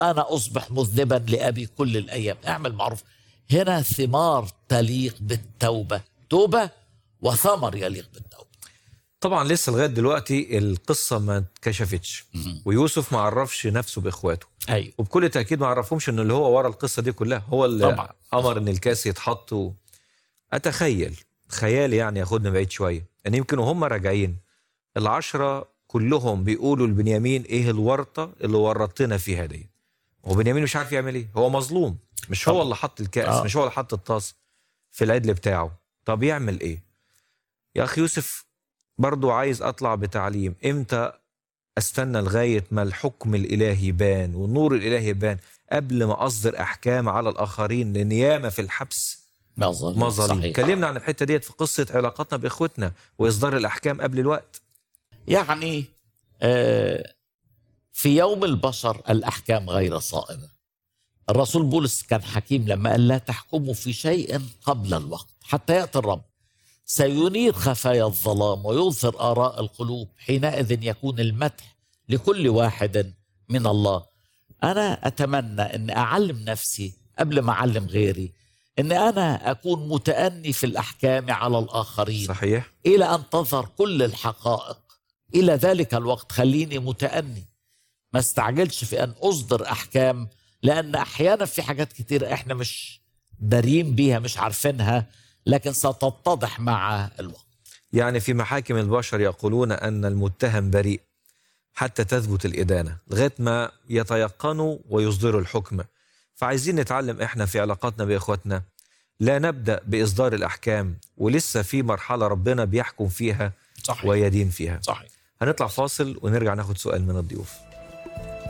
أنا أصبح مذنبا لأبي كل الأيام اعمل معروف هنا ثمار تليق بالتوبة توبة وثمر يليق بالتوبة طبعا لسه لغايه دلوقتي القصه ما اتكشفتش ويوسف ما عرفش نفسه باخواته أيوه وبكل تاكيد ما عرفهمش ان اللي هو ورا القصه دي كلها هو اللي طبعا. امر ان الكاس يتحط و... اتخيل خيالي يعني ياخدنا بعيد شويه ان يمكن وهم راجعين العشره كلهم بيقولوا لبنيامين ايه الورطه اللي ورطتنا فيها دي هو بنيامين مش عارف يعمل ايه هو مظلوم مش هو طبعا. اللي حط الكاس آه. مش هو اللي حط الطاس في العدل بتاعه طب يعمل ايه يا اخي يوسف برضو عايز اطلع بتعليم امتى استنى لغايه ما الحكم الالهي يبان والنور الالهي يبان قبل ما اصدر احكام على الاخرين لان ياما في الحبس مظلوم مظالم صحيح. اتكلمنا عن الحته ديت في قصه علاقاتنا باخوتنا واصدار الاحكام قبل الوقت يعني آه، في يوم البشر الأحكام غير صائبة الرسول بولس كان حكيم لما قال لا تحكموا في شيء قبل الوقت حتى يأتي الرب سينير خفايا الظلام ويظهر آراء القلوب حينئذ يكون المدح لكل واحد من الله أنا أتمنى أن أعلم نفسي قبل ما أعلم غيري أن أنا أكون متأني في الأحكام على الآخرين صحيح إلى أن تظهر كل الحقائق إلى ذلك الوقت خليني متأني ما استعجلش في أن أصدر أحكام لأن أحيانا في حاجات كتير إحنا مش دارين بيها مش عارفينها لكن ستتضح مع الوقت يعني في محاكم البشر يقولون ان المتهم بريء حتى تثبت الادانه لغايه ما يتيقنوا ويصدروا الحكم فعايزين نتعلم احنا في علاقاتنا باخواتنا لا نبدا باصدار الاحكام ولسه في مرحله ربنا بيحكم فيها صحيح ويدين فيها صحيح هنطلع فاصل ونرجع ناخد سؤال من الضيوف